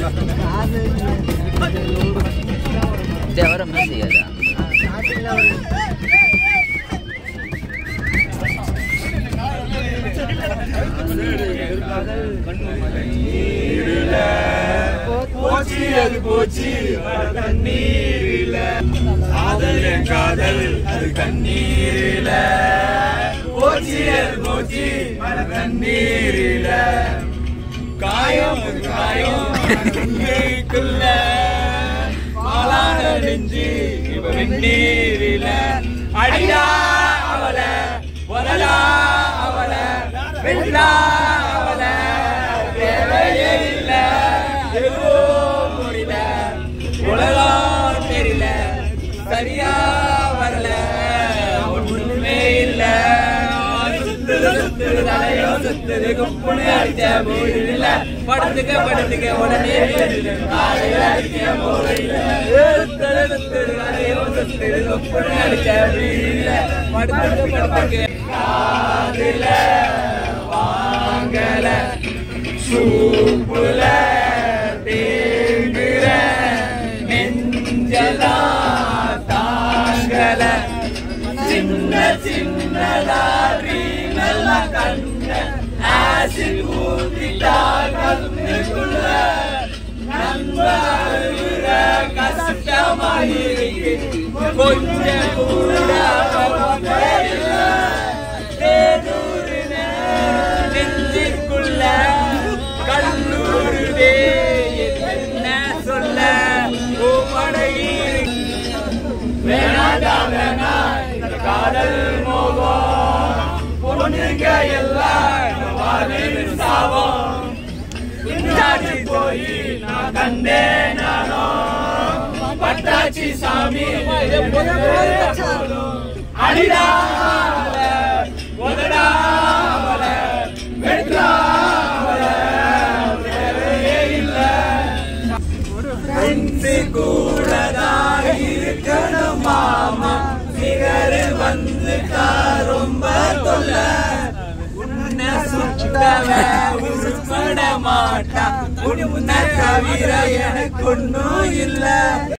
அவரை மீதியதா போச்சு அது போச்சு கண்ணீரில காதல் என் காதல் அது கண்ணீரில போச்சு அது போச்சு அது கண்ணீரில காயம் அது காயம் உண்மைக்குள்ள பாலான நெஞ்சு இப்ப வெந்நீரில அடிடா அவள வரலா அவள வெள்ளா அவள தேவையே இல்ல எதுவும் முடியல உலகம் தெரியல சரியா வரல ஒண்ணுமே இல்ல சுத்துது சுத்துது தலையோ சுத்துது குப்புனு அடிச்ச போது இல்ல படுத்துக்க படுத்துக்க உடனே எழுது. காலையில அடிக்க போது இல்ல சுத்துது சுத்துது தலையோ சுத்துது குப்புனு அடிச்ச போது இல்ல படுத்துக்க படுத்துக்க காதுல வாங்கல சூப்புல தேங்குற நெஞ்செல்லாம் தாங்கல சின்ன சின்னதாரி நல்ல கண்ண ஆசிட் ஊத்திட்டால் கண்ணுக்குள்ள நண்பருகிற கஷ்டமாயிருக்கு கொஞ்சம் கூட தெரியல தேனூருன நெஞ்சுக்குள்ள கல்லூருதே என்ன சொல்ல ஓ படகீரு வேணாடா வேணா இந்த காதல் மோகம் பொண்ணுங்க எல்லாம் வாழ்வு சாவம் இந்தாச்சி போய் நான் கண்டேன் நானோ பட்டாச்சி சாமி அடிடா உதடா ஃப்ரெண்ட்ஸு கூட தான் இருக்கணும் மாமா நிகர் வந்துட்டா ரொம்ப தொல்ல உன்னை சுத்தவ உருப்பட மாட்டா உன்னை தவிர எனக்கு ஒன்றும் இல்ல